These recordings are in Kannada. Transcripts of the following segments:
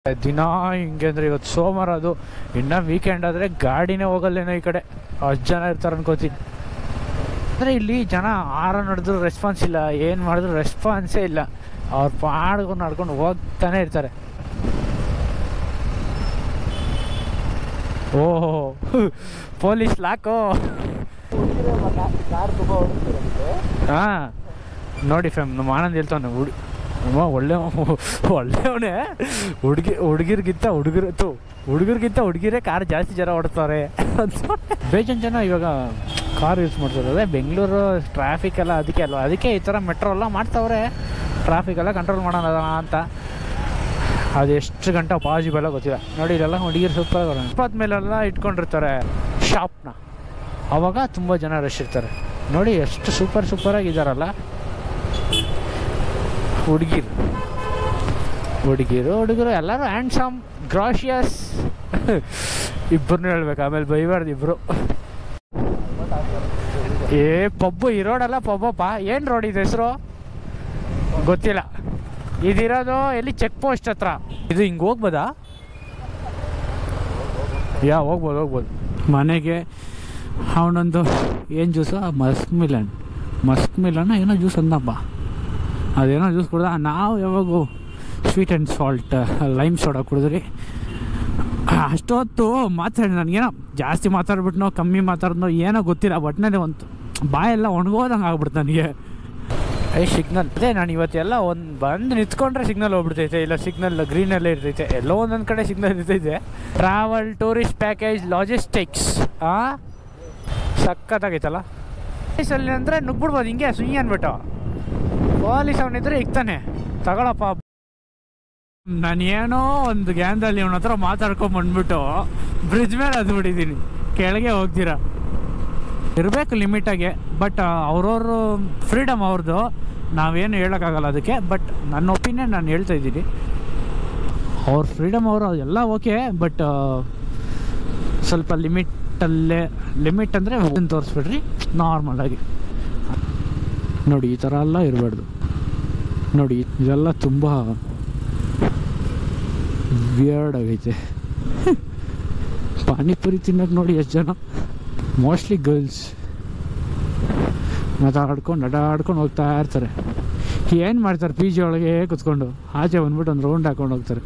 ದಿನ ಹಿಂಗೆ ಅಂದರೆ ಇವತ್ತು ಸೋಮವಾರ ಅದು ಇನ್ನು ವೀಕೆಂಡ್ ಆದರೆ ಗಾಡಿನೇ ಹೋಗಲ್ಲೇನೋ ಈ ಕಡೆ ಅಷ್ಟು ಜನ ಇರ್ತಾರೆ ಅನ್ಕೋತೀನಿ ಅಂದರೆ ಇಲ್ಲಿ ಜನ ಆರ ನಡೆದ್ರು ರೆಸ್ಪಾನ್ಸ್ ಇಲ್ಲ ಏನು ಮಾಡಿದ್ರು ರೆಸ್ಪಾನ್ಸೇ ಇಲ್ಲ ಅವ್ರ ಪಾಡ್ಕೊಂಡು ನಡ್ಕೊಂಡು ಹೋಗ್ತಾನೆ ಇರ್ತಾರೆ ಓಹೋ ಪೊಲೀಸ್ ಲಾಕೋ ಕಾರ್ ತುಂಬ ಓಡಿಸ್ತಿರಂತೆ ಹಾಂ ನೋಡಿ ಫ್ಯಾಮ್ ನಮ್ಮ ಆನಂದ್ ಹೇಳ್ತಾನೆ ಹುಡ್ ಅಮ್ಮ ಒಳ್ಳೆ ಒಳ್ಳೆಯವನೇ ಹುಡುಗಿ ಹುಡುಗಿರ್ಗಿಂತ ಹುಡುಗರು ತು ಹುಡುಗರಿಗಿಂತ ಹುಡುಗಿರೇ ಕಾರ್ ಜಾಸ್ತಿ ಜನ ಓಡಿಸ್ತಾರೆ ಬೇಜನ್ ಜನ ಇವಾಗ ಕಾರ್ ಯೂಸ್ ಮಾಡ್ತಾರೆ ಅದೇ ಬೆಂಗಳೂರು ಟ್ರಾಫಿಕ್ ಎಲ್ಲ ಅದಕ್ಕೆ ಅಲ್ವಾ ಅದಕ್ಕೆ ಈ ಥರ ಮೆಟ್ರೋ ಎಲ್ಲ ಮಾಡ್ತಾವ್ರೆ ಟ್ರಾಫಿಕ್ ಎಲ್ಲ ಕಂಟ್ರೋಲ್ ಮಾಡೋಣ ಅಂತ ಅದು ಎಷ್ಟು ಗಂಟೆ ಪಾಸಿಬಲ್ ಗೊತ್ತಿಲ್ಲ ನೋಡಿ ಇಲ್ಲೆಲ್ಲ ಹುಡುಗಿರು ಸೂಪರ್ ಇಪ್ಪತ್ತು ಮೇಲೆಲ್ಲ ಇಟ್ಕೊಂಡಿರ್ತಾರೆ ಶಾಪ್ನ ಆವಾಗ ತುಂಬ ಜನ ರಶ್ ಇರ್ತಾರೆ ನೋಡಿ ಎಷ್ಟು ಸೂಪರ್ ಸೂಪರಾಗಿದ್ದಾರಲ್ಲ ಹುಡುಗಿರು ಹುಡುಗಿರು ಹುಡುಗರು ಎಲ್ಲರೂ ಹ್ಯಾಂಡ್ಸಮ್ ಗ್ರಾಷಿಯಸ್ ಇಬ್ಬರನ್ನೂ ಹೇಳ್ಬೇಕು ಆಮೇಲೆ ಬೈಬಾರ್ದು ಇಬ್ಬರು ಏ ಪಬ್ಬು ಈ ರೋಡಲ್ಲ ಪಬ್ಬಪ್ಪ ಏನು ರೋಡ್ ಇದು ಹೆಸರು ಗೊತ್ತಿಲ್ಲ ಇದಿರೋದು ಎಲ್ಲಿ ಚೆಕ್ ಪೋಸ್ಟ್ ಹತ್ರ ಇದು ಹಿಂಗೆ ಹೋಗ್ಬೋದಾ ಯಾ ಹೋಗ್ಬೋದು ಹೋಗ್ಬೋದು ಮನೆಗೆ ಅವನೊಂದು ಏನು juice muskmelon muskmelon ಏನೋ ಜ್ಯೂಸ್ ಅಂದಪ್ಪ ಅದೇನೋ ಜ್ಯೂಸ್ ಕುಡ್ದ ನಾವು ಯಾವಾಗೂ sweet and salt lime soda ಕುಡಿದ್ರಿ ಅಷ್ಟೊತ್ತು ಮಾತಾಡಿ ನನಗೇನೋ ಜಾಸ್ತಿ ಮಾತಾಡ್ಬಿಟ್ನೋ ಕಮ್ಮಿ ಮಾತಾಡಿದ್ನೋ ಏನೋ ಗೊತ್ತಿಲ್ಲ ಒಟ್ಟಿನಲ್ಲಿ ಒಂದು ಬಾಯೆಲ್ಲ ಒಣಗೋದಂಗೆ ಆಗ್ಬಿಡ್ತು ನನಗೆ ಐ ಸಿಗ್ನಲ್ ಅದೇ ನಾನು ಇವತ್ತೆಲ್ಲ ಒಂದು ಬಂದು ನಿಂತ್ಕೊಂಡ್ರೆ ಸಿಗ್ನಲ್ ಹೋಗ್ಬಿಡ್ತೈತೆ ಇಲ್ಲ ಸಿಗ್ನಲ್ ಗ್ರೀನಲ್ಲೇ ಇರ್ತೈತೆ ಎಲ್ಲೋ ಒಂದೊಂದು ಕಡೆ ಸಿಗ್ನಲ್ ಇರ್ತೈತೆ ಟ್ರಾವೆಲ್ ಟೂರಿಸ್ಟ್ ಪ್ಯಾಕೇಜ್ ಲಾಜಿಸ್ಟಿಕ್ಸ್ ಆ ಸಖತ್ತಾಗೈತಲ್ಲ ಪೊಲೀಸಲ್ಲಿ ಅಂದರೆ ನುಗ್ಬಿಡ್ಬೋದು ಹಿಂಗೆ ಸುಯ್ಯಿ ಅಂದ್ಬಿಟ್ಟು ಪೊಲೀಸ್ ಅವನಿದ್ರೆ ಇಕ್ತಾನೆ ತಗೊಳಪ್ಪ ನಾನು ಏನೋ ಒಂದು ಗ್ಯಾನ್ದಲ್ಲಿ ಇವನ ಹತ್ರ ಮಾತಾಡ್ಕೊಂಡ್ ಬಂದ್ಬಿಟ್ಟು ಬ್ರಿಡ್ಜ್ ಮೇಲೆ ಅದು ಬಿಟ್ಟಿದ್ದೀನಿ ಕೆಳಗೆ ಹೋಗ್ತೀರಾ ಇರಬೇಕು ಲಿಮಿಟಾಗೆ ಬಟ್ ಅವ್ರವ್ರ ಫ್ರೀಡಮ್ ಅವ್ರದ್ದು ನಾವೇನು ಹೇಳೋಕ್ಕಾಗಲ್ಲ ಅದಕ್ಕೆ ಬಟ್ ನನ್ನ ಒಪಿನಿಯನ್ ನಾನು ಹೇಳ್ತಾ ಇದ್ದೀನಿ ಅವ್ರ ಫ್ರೀಡಮ್ ಅವರು ಎಲ್ಲ ಓಕೆ ಬಟ್ ಸ್ವಲ್ಪ ಲಿಮಿಟಲ್ಲೇ ಲಿಮಿಟ್ ಅಂದರೆ ತೋರಿಸ್ಬಿಡ್ರಿ ನಾರ್ಮಲಾಗಿ ನೋಡಿ ಈ ಥರ ಎಲ್ಲ ಇರಬಾರ್ದು ನೋಡಿ ಇದೆಲ್ಲ ತುಂಬ ವಿಯರ್ಡ್ ಆಗೈತೆ ಪಾನಿಪುರಿ ತಿನ್ನೋಕೆ ನೋಡಿ ಎಷ್ಟು ಜನ ಮೋಸ್ಟ್ಲಿ ಗರ್ಲ್ಸ್ ಮಾತಾಡ್ಕೊಂಡು ಅಡಾಡ್ಕೊಂಡು ಹೋಗ್ತಾ ಇರ್ತಾರೆ ಏನು ಮಾಡ್ತಾರೆ ಪಿ ಜಿ ಒಳಗೆ ಕುತ್ಕೊಂಡು ಆಚೆ ಬಂದ್ಬಿಟ್ಟು ಒಂದು ರೌಂಡ್ ಹಾಕೊಂಡು ಹೋಗ್ತಾರೆ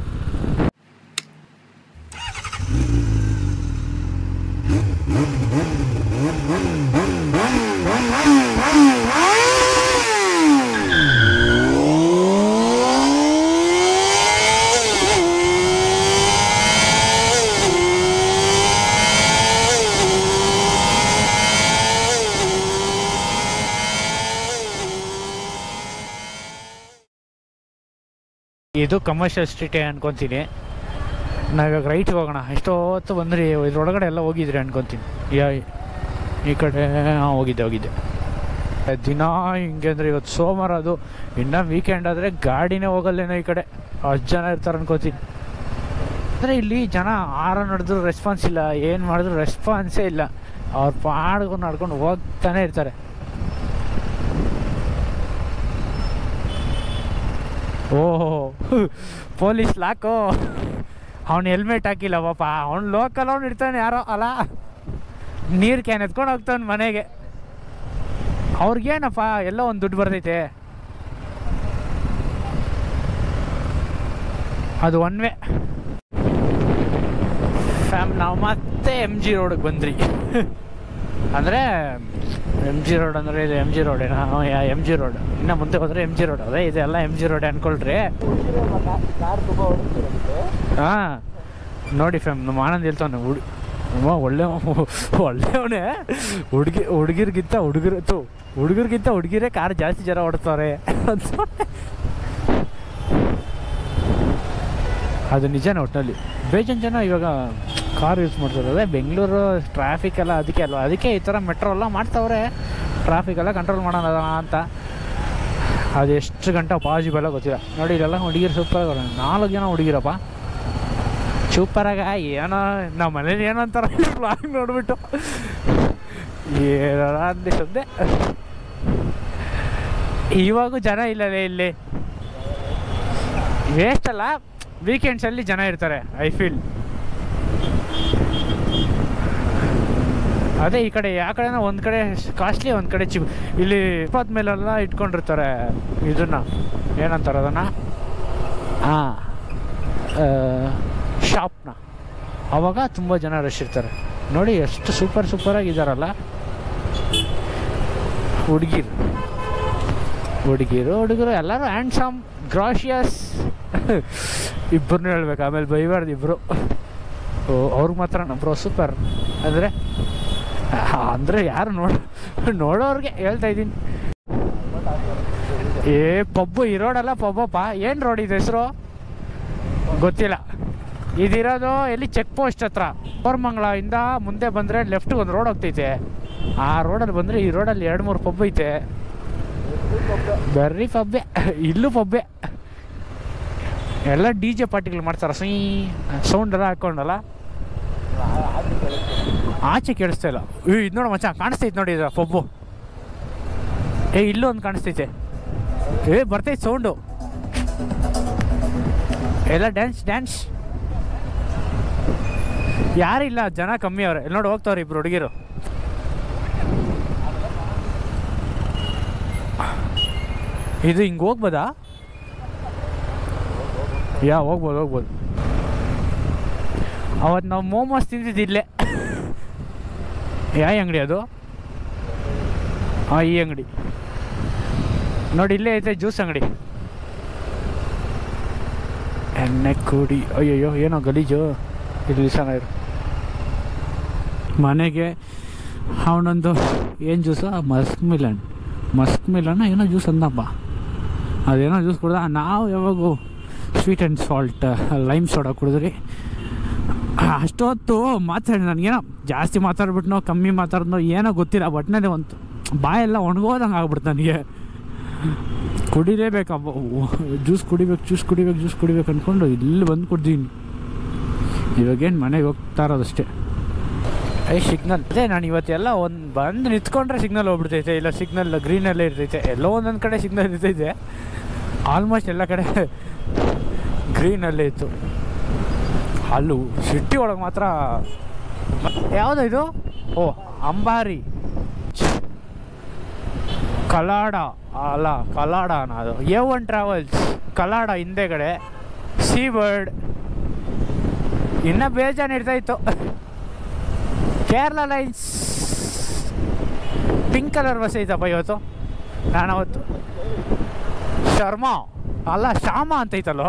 ಇದು ಕಮರ್ಷಿಯಲ್ ಸ್ಟ್ರೀಟೇ ಅನ್ಕೊತೀನಿ ನಾವಿವಾಗ ರೈಟ್ಗೆ ಹೋಗೋಣ ಎಷ್ಟೊತ್ತು ಬಂದ್ರಿ ಇದ್ರೊಳಗಡೆ ಎಲ್ಲ ಹೋಗಿದ್ರಿ ಅನ್ಕೊತೀನಿ ಯಾ ಈ ಕಡೆ ಹಾಂ ಹೋಗಿದ್ದೆ ಹೋಗಿದ್ದೆ ದಿನ ಹಿಂಗೆ ಅಂದರೆ ಇವತ್ತು ಸೋಮವಾರ ಅದು ಇನ್ನು ವೀಕೆಂಡ್ ಆದರೆ ಗಾಡಿನೇ ಹೋಗಲ್ಲೇನೋ ಈ ಕಡೆ ಅಷ್ಟು ಜನ ಇರ್ತಾರೆ ಅನ್ಕೋತೀನಿ ಅಂದರೆ ಇಲ್ಲಿ ಜನ ಆರ ನಡೆದ್ರು ರೆಸ್ಪಾನ್ಸ್ ಇಲ್ಲ ಏನು ಮಾಡಿದ್ರು ರೆಸ್ಪಾನ್ಸೇ ಇಲ್ಲ ಅವ್ರ ಪಾಡ್ಕೊಂಡು ನಡ್ಕೊಂಡು ಹೋಗ್ತಾನೆ ಇರ್ತಾರೆ ಓಹೋ ಪೊಲೀಸ್ ಲಾಕೋ ಅವ್ನು ಹೆಲ್ಮೆಟ್ ಹಾಕಿಲ್ಲ ಪಾಪ ಅವ್ನು ಲೋಕಲ್ ಅವ್ನು ಇರ್ತಾನೆ ಯಾರೋ ಅಲ್ಲ ನೀರು ಕ್ಯಾನ್ ಎತ್ಕೊಂಡು ಹೋಗ್ತಾನೆ ಮನೆಗೆ ಅವ್ರಿಗೇನಪ್ಪ ಎಲ್ಲೋ ಒಂದು ದುಡ್ಡು ಬರ್ತೈತೆ ಅದು ಒನ್ ವೇ ಫ್ಯಾಮ್ ನಾವು ಮತ್ತೆ ಎಮ್ ಜಿ ರೋಡಿಗೆ ಬಂದ್ರಿ ಅಂದರೆ ಎಮ್ ಜಿ ರೋಡ್ ಅಂದರೆ ಇದು M G Road M G Road ಇನ್ನು ಮುಂದೆ ಹೋದರೆ ಎಮ್ ಜಿ ರೋಡ್ ಅದೇ ಇದೆಲ್ಲ ಎಮ್ ಜಿ ರೋಡ್ ಅನ್ಕೊಳ್ರಿ ಕಾರ್ ತುಂಬ ಓಡಿಸ್ತಿರಂತೆ ಹಾಂ ನೋಡಿ ಫ್ಯಾಮ್ ನಮ್ಮ ಆನಂದ್ ಹೇಳ್ತಾನೆ ಹುಡ್ ಅಮ್ಮ ಒಳ್ಳೆ ಒಳ್ಳೆಯವನೇ ಹುಡುಗಿ ಹುಡುಗಿರ್ಗಿಂತ ಹುಡುಗರು ತು ಹುಡುಗರಿಗಿಂತ ಹುಡುಗಿರೇ ಕಾರ್ ಜಾಸ್ತಿ ಜನ ಓಡಿಸ್ತಾರೆ ಅದು ನಿಜನೇ ಒಟ್ಟಿನಲ್ಲಿ ಬೇಜನ್ ಜನ ಇವಾಗ ಕಾರ್ ಯೂಸ್ ಮಾಡ್ತಾರೆ ಅದೇ ಬೆಂಗಳೂರು ಟ್ರಾಫಿಕ್ ಎಲ್ಲ ಅದಕ್ಕೆ ಅಲ್ವಾ ಅದಕ್ಕೆ ಈ ಥರ ಮೆಟ್ರೋ ಎಲ್ಲ ಮಾಡ್ತಾವ್ರೆ ಟ್ರಾಫಿಕ್ ಎಲ್ಲ ಕಂಟ್ರೋಲ್ ಮಾಡೋಣ ಅಂತ ಅದು ಎಷ್ಟು ಗಂಟೆ ಪಾಸಿಬಲ್ ಗೊತ್ತಿಲ್ಲ ನೋಡಿ ಇಲ್ಲೆಲ್ಲ ಹುಡುಗಿರು ಸೂಪರ್ ನಾಲ್ಕು ಜನ ಹುಡುಗಿರಪ್ಪ ಸೂಪರಾಗ ಏನೋ ನಮ್ಮ ಮನೇಲಿ ಏನೋ ಅಂತಾರ ಬ್ಲಾಗ್ ನೋಡ್ಬಿಟ್ಟು ಏನೋ ಅಂದೆ ಸುದ್ದೆ ಇವಾಗೂ ಜನ ಇಲ್ಲಲೇ ಇಲ್ಲಿ ವೇಸ್ಟ್ ಅಲ್ಲ ವೀಕೆಂಡ್ಸಲ್ಲಿ ಜನ ಇರ್ತಾರೆ ಐ ಫೀಲ್ ಅದೇ ಈ ಕಡೆ ಯಾವ ಕಡೆನ ಒಂದು ಕಡೆ ಕಾಸ್ಟ್ಲಿ ಒಂದು ಕಡೆ ಚಿಪ್ ಇಲ್ಲಿ ಇಪ್ಪತ್ತು ಮೇಲೆಲ್ಲ ಇಟ್ಕೊಂಡಿರ್ತಾರೆ ಇದನ್ನ ಏನಂತಾರೆ ಅದನ್ನು ಹಾಂ ಶಾಪ್ನ ಅವಾಗ ತುಂಬ ಜನ ರಶ್ ಇರ್ತಾರೆ ನೋಡಿ ಎಷ್ಟು ಸೂಪರ್ ಸೂಪರಾಗಿದ್ದಾರಲ್ಲ ಹುಡುಗಿರು ಹುಡುಗಿರು ಹುಡುಗರು ಎಲ್ಲರೂ ಹ್ಯಾಂಡ್ಸಮ್ ಗ್ರಾಷಿಯಸ್ ಇಬ್ಬರನ್ನೂ ಹೇಳ್ಬೇಕು ಆಮೇಲೆ ಬೈಬಾರ್ದು ಇಬ್ಬರು ಓ ಅವ್ರಿಗೆ ಮಾತ್ರ ಬ್ರೋ ಸೂಪರ್ ಅಂದರೆ ಅಂದರೆ ಯಾರು ನೋಡ ನೋಡೋರಿಗೆ ಹೇಳ್ತಾ ಇದ್ದೀನಿ ಏ ಪಬ್ಬು ಈ ರೋಡಲ್ಲ ಪಬ್ಬಪ್ಪ ಏನು ರೋಡ್ ಇದು ಹೆಸರು ಗೊತ್ತಿಲ್ಲ ಇದಿರೋದು ಎಲ್ಲಿ ಚೆಕ್ ಪೋಸ್ಟ್ ಹತ್ರ ಕೋರಮಂಗ್ಲಿಂದ ಮುಂದೆ ಬಂದರೆ ಲೆಫ್ಟ್ ಒಂದು ರೋಡ್ ಹೋಗ್ತೈತೆ ಆ ರೋಡಲ್ಲಿ ಬಂದರೆ ಈ ರೋಡಲ್ಲಿ ಎರಡು ಮೂರು ಪಬ್ ಐತೆ ಬರ್ರಿ ಪಬ್ಬೆ ಇಲ್ಲೂ ಪಬ್ಬೆ ಎಲ್ಲ ಡಿ ಜೆ ಪಾರ್ಟಿಗಳು ಮಾಡ್ತಾರೆ ಸೈ ಸೌಂಡ್ ಎಲ್ಲ ಹಾಕೊಂಡಲ್ಲ ಆಚೆ ಕೇಳಿಸ್ತಾ ಇಲ್ಲ ಏ ಇದು ನೋಡು ಮಚ್ಚ ಕಾಣಿಸ್ತೈತೆ ನೋಡಿ ಇದು ಪಬ್ಬು ಏ ಇಲ್ಲೂ ಒಂದು ಕಾಣಿಸ್ತೈತೆ ಏ ಬರ್ತೈತೆ ಸೌಂಡು ಎಲ್ಲ ಡ್ಯಾನ್ಸ್ ಡ್ಯಾನ್ಸ್ ಯಾರಿಲ್ಲ ಜನ ಕಮ್ಮಿ ಅವ್ರೆ ಇಲ್ಲಿ ನೋಡಿ ಹೋಗ್ತಾವ್ರೆ ಇಬ್ರು ಹುಡುಗಿರು ಇದು ಹಿಂಗೆ ಹೋಗ್ಬೋದಾ ಯಾ ಹೋಗ್ಬೋದು ಹೋಗ್ಬೋದು ಅವತ್ತು ನಾವು ಮೋಮೋಸ್ ತಿಂದಿದ್ದು ಇಲ್ಲೇ ಯಾವ ಅಂಗಡಿ ಅದು ಹಾಂ ಈ ಅಂಗಡಿ ನೋಡಿ ಇಲ್ಲೇ ಐತೆ ಜ್ಯೂಸ್ ಅಂಗಡಿ ಎಣ್ಣೆ ಕುಡಿ ಅಯ್ಯಯ್ಯೋ ಏನೋ ಗಲೀಜು ಇದು ದಿವಸನ ಇರು ಮನೆಗೆ ಅವನೊಂದು ಏನು juice muskmelon muskmelon ಏನೋ ಜ್ಯೂಸ್ ಅಂದಪ್ಪ ಅದೇನೋ ಜ್ಯೂಸ್ ಕುಡ್ದ ನಾವು ಯಾವಾಗೂ sweet and salt lime soda ಕುಡಿದ್ರಿ ಅಷ್ಟೊತ್ತು ಮಾತಾಡಿ ನನಗೇನೋ ಜಾಸ್ತಿ ಮಾತಾಡ್ಬಿಟ್ನೋ ಕಮ್ಮಿ ಮಾತಾಡಿದ್ನೋ ಏನೋ ಗೊತ್ತಿಲ್ಲ ಒಟ್ಟಿನಲ್ಲಿ ಒಂದು ಬಾಯೆಲ್ಲ ಒಣಗೋದಂಗೆ ಆಗ್ಬಿಡ್ತು ನನಗೆ ಕುಡಿಲೇಬೇಕಪ್ಪ ಜ್ಯೂಸ್ ಕುಡಿಬೇಕು ಜ್ಯೂಸ್ ಕುಡಿಬೇಕು ಜ್ಯೂಸ್ ಕುಡಿಬೇಕು ಅಂದ್ಕೊಂಡು ಇಲ್ಲಿ ಬಂದು ಕುಡ್ದೀನಿ ಇವಾಗೇನು ಮನೆಗೆ ಹೋಗ್ತಾ ಇರೋದಷ್ಟೇ ಐ ಸಿಗ್ನಲ್ ಅದೇ ನಾನು ಇವತ್ತೆಲ್ಲ ಒಂದು ಬಂದು ನಿಂತ್ಕೊಂಡ್ರೆ ಸಿಗ್ನಲ್ ಹೋಗ್ಬಿಡ್ತೈತೆ ಇಲ್ಲ ಸಿಗ್ನಲ್ ಗ್ರೀನಲ್ಲೇ ಇರ್ತೈತೆ ಎಲ್ಲೋ ಒಂದೊಂದು ಕಡೆ ಸಿಗ್ನಲ್ ಇರ್ತೈತೆ ಆಲ್ಮೋಸ್ಟ್ ಎಲ್ಲ ಕಡೆ ಗ್ರೀನಲ್ಲೇ ಇತ್ತು ಅಲ್ಲೂ ಸಿಟಿ ಒಳಗೆ ಮಾತ್ರ ಯಾವುದು ಇದು ಓ ಅಂಬಾರಿ ಕಲಾಡ ಅಲ್ಲ ಕಲಾಡ ಅದು ಎ ಒನ್ ಟ್ರಾವೆಲ್ಸ್ ಕಲಾಡ ಹಿಂದೆಗಡೆ ಸೀ ಬರ್ಡ್ ಇನ್ನೂ ಬೇಜಾನ್ ಇರ್ತಾ ಇತ್ತು Kerala lines pink colour bus ಐತಪ್ಪ ಇವತ್ತು ನಾನು ಅವತ್ತು ಶರ್ಮಾ ಅಲ್ಲ ಶ್ಯಾಮ ಅಂತ ಐತಲ್ಲೋ